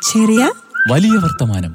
ചെറിയ വലിയ വർത്തമാനം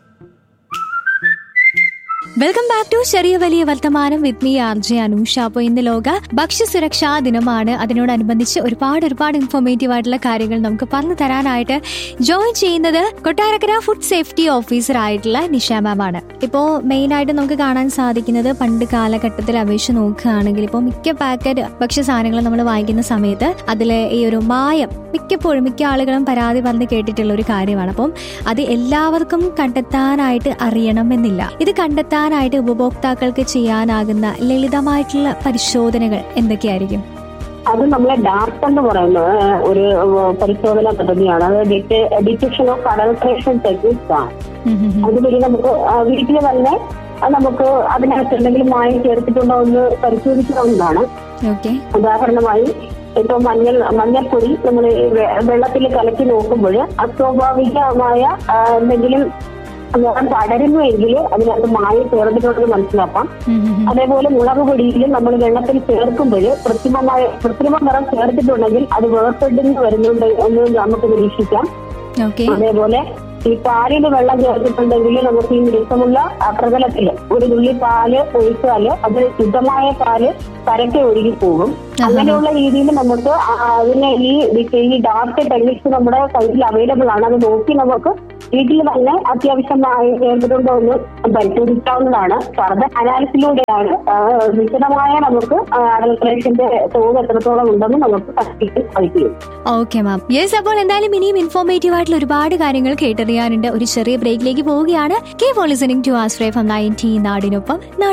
വെൽക്കം ബാക്ക് ടു ചെറിയ വലിയ വർത്തമാനം with me R J Anusha അപ്പോൾ ഇന്ന് ലോക ഭക്ഷ്യസുരക്ഷാ ദിനമാണ് അതിനോടനുബന്ധിച്ച് ഒരുപാട് ഒരുപാട് ഇൻഫോർമേറ്റീവ് ആയിട്ടുള്ള കാര്യങ്ങൾ നമുക്ക് പറഞ്ഞു തരാനായിട്ട് ജോയിൻ ചെയ്യുന്നത് കൊട്ടാരക്കര ഫുഡ് സേഫ്റ്റി ഓഫീസർ ആയിട്ടുള്ള നിഷ മാം ആണ് ഇപ്പോൾ മെയിൻ ആയിട്ട് നമുക്ക് കാണാൻ സാധിക്കുന്നത് പണ്ട് കാലഘട്ടത്തിൽ അപേക്ഷിച്ച് നോക്കുകയാണെങ്കിൽ ഇപ്പോൾ മിക്ക പാക്കറ്റ് ഭക്ഷ്യ സാധനങ്ങൾ നമ്മൾ വാങ്ങിക്കുന്ന സമയത്ത് അതിൽ ഈ ഒരു മായം മിക്കപ്പോഴും മിക്ക ആളുകളും പരാതി പറഞ്ഞ് കേട്ടിട്ടുള്ള ഒരു കാര്യമാണ് അപ്പം അത് എല്ലാവർക്കും കണ്ടെത്താനായിട്ട് അറിയണമെന്നില്ല ഇത് കണ്ടെത്താനായിട്ട് ഉപഭോക്താക്കൾക്ക് ചെയ്യാനാകുന്ന ലളിതമായിട്ടുള്ള പരിശോധനകൾ എന്തൊക്കെയായിരിക്കും അത് നമ്മളെ ഡാർക്ക് എന്ന് പറയുന്ന ഏഹ്, ഒരു ഏഹ്, പരിശോധന പദ്ധതിയാണ് അത് ഡിറ്റക്ഷൻ ഓഫ് അഡൾട്രേഷൻ ടെക്നിക്സ് ആണ് ഉം ഉം ഉം. അതുവഴി നമുക്ക് വീട്ടിൽ തന്നെ അത് നമുക്ക് അതിനകത്ത് എന്തെങ്കിലും മായം ചേർത്തിട്ടുണ്ടോ എന്ന് പരിശോധിക്കാവുന്നതാണ് ഓക്കെ ഉദാഹരണമായി ഇപ്പൊ മഞ്ഞൾ മഞ്ഞൾപ്പൊടി നമ്മൾ വെള്ളത്തിൽ കലക്കി നോക്കുമ്പോൾ അസ്വാഭാവികമായ ആ, എന്തെങ്കിലും നിറം പടരുന്നുവെങ്കിൽ അതിനകത്ത് മായം ചേർത്തിട്ടുണ്ടെന്ന് മനസ്സിലാക്കാം ഉം ഉം ഉം. അതേപോലെ മുളക് പൊടിയിലും നമ്മൾ വെള്ളത്തിൽ ചേർക്കുമ്പോൾ കൃത്രിമമായ കൃത്രിമ നിറം ചേർത്തിട്ടുണ്ടെങ്കിൽ അത് വേർപ്പെടുന്നു വരുന്നുണ്ട് എന്ന് നമുക്ക് നിരീക്ഷിക്കാം ഓക്കെ അതേപോലെ ഈ പാലിൽ വെള്ളം ചേർത്തിട്ടുണ്ടെങ്കിൽ നമുക്ക് ഈ മിനുസമുള്ള പ്രതലത്തിൽ ഒരു തുള്ളി പാല് ഒഴിച്ചാല് അത് ശുദ്ധമായ പാല് പരക്കെ ഒഴുകി പോകും അങ്ങനെയുള്ള രീതിയിൽ നമുക്ക് ആ അതിനെ ഈ ഈ ഡാർക്ക് ടെക്നിക്സ് നമ്മുടെ കയ്യിൽ അവൈലബിൾ ആണ് അത് നോക്കി നമുക്ക് വീട്ടിൽ തന്നെ അത്യാവശ്യമായി ചേർത്തിട്ടുണ്ടോ എന്ന് പരിശോധിക്കാവുന്നതാണ് ഫർദർ അനാലിസിലൂടെയാണ് ആ, വിശദമായ നമുക്ക് അഡൽട്രേഷന്റെ തോത് എത്രത്തോളം ഉണ്ടെന്ന് നമുക്ക് കണ്ടെത്താൻ സാധിക്കും ഓക്കെ മാം യെസ് അപ്പോൾ എന്തായാലും ഇനിയും ഇൻഫോർമേറ്റീവ് ആയിട്ടുള്ള ഒരുപാട് കാര്യങ്ങൾ കേട്ടറിയാനുണ്ട് ഒരു ചെറിയ ബ്രേക്കിലേക്ക് പോവുകയാണ് കേ ഫോർ ലിസണിംഗ് ടു ആസ്ട്രേ ഫ്രം നയൻറ്റീൻ നാടിനൊപ്പം